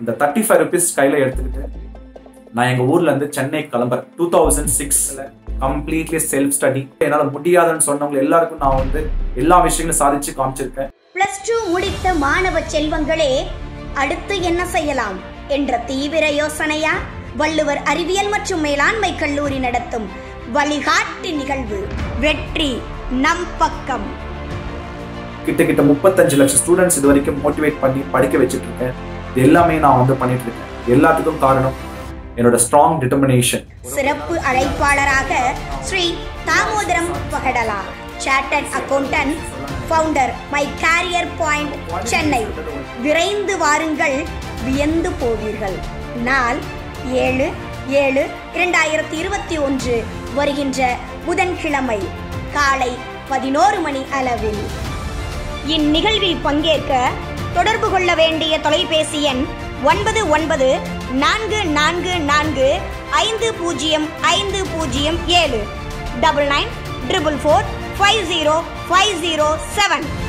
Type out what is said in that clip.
இந்த thirty five rupees கையில எடுத்துக்கிட்டு நான் எங்க ஊர்ல இருந்து சென்னை கிளம்புறேன் டூ தௌசண்ட் சிக்ஸ்ல கம்ப்ளீட்லி செல்ஃப் ஸ்டடி என்னால முடியாதுன்னு சொன்னவங்க எல்லாருக்கும் நான் வந்து எல்லா விஷயங்களும் சாதிச்சு காமிச்சிருக்கேன் பிளஸ் டூ முடித்த மாணவ செல்வங்களே அடுத்து என்ன செய்யலாம் என்ற தீவிர யோசனையா வள்ளுவர் அறிவியல் மற்றும் மேலாண்மை கல்லூரி நடத்தும் வழிகாட்டி நிகழ்வு வெற்றி நம் பக்கம் கிட்ட கிட்ட முப்பத்தஞ்சு லட்சம் ஸ்டூடெண்ட்ஸ் இது வரைக்கும் மோட்டிவேட் பண்ணி படிக்க வச்சுட்டு இருக்கேன் இது எல்லாமே நான் வந்து பண்ணிட்டு இருக்கேன் எல்லாத்துக்கும் காரணம் என்னோட ஸ்ட்ராங் டிட்டர்மினேஷன் சிறப்பு அழைப்பாளராக Shri Damodaram Pagadala chartered accountant founder my career point Chennai விரைந்து வாருங்கள் வியந்து போவீர்கள் நாள் ஏழு ஏழு இரண்டாயிரத்தி இருபத்தி ஒன்று வருகின்ற புதன்கிழமை காலை பதினோரு மணி அளவில் இந்நிகழ்வில் பங்கேற்க தொடர்பு கொள்ள வேண்டிய தொலைபேசி எண் ஒன்பது ஒன்பது நான்கு நான்கு நான்கு ஐந்து பூஜ்ஜியம் ஐந்து பூஜ்ஜியம் ஏழு double nine triple four five zero five zero seven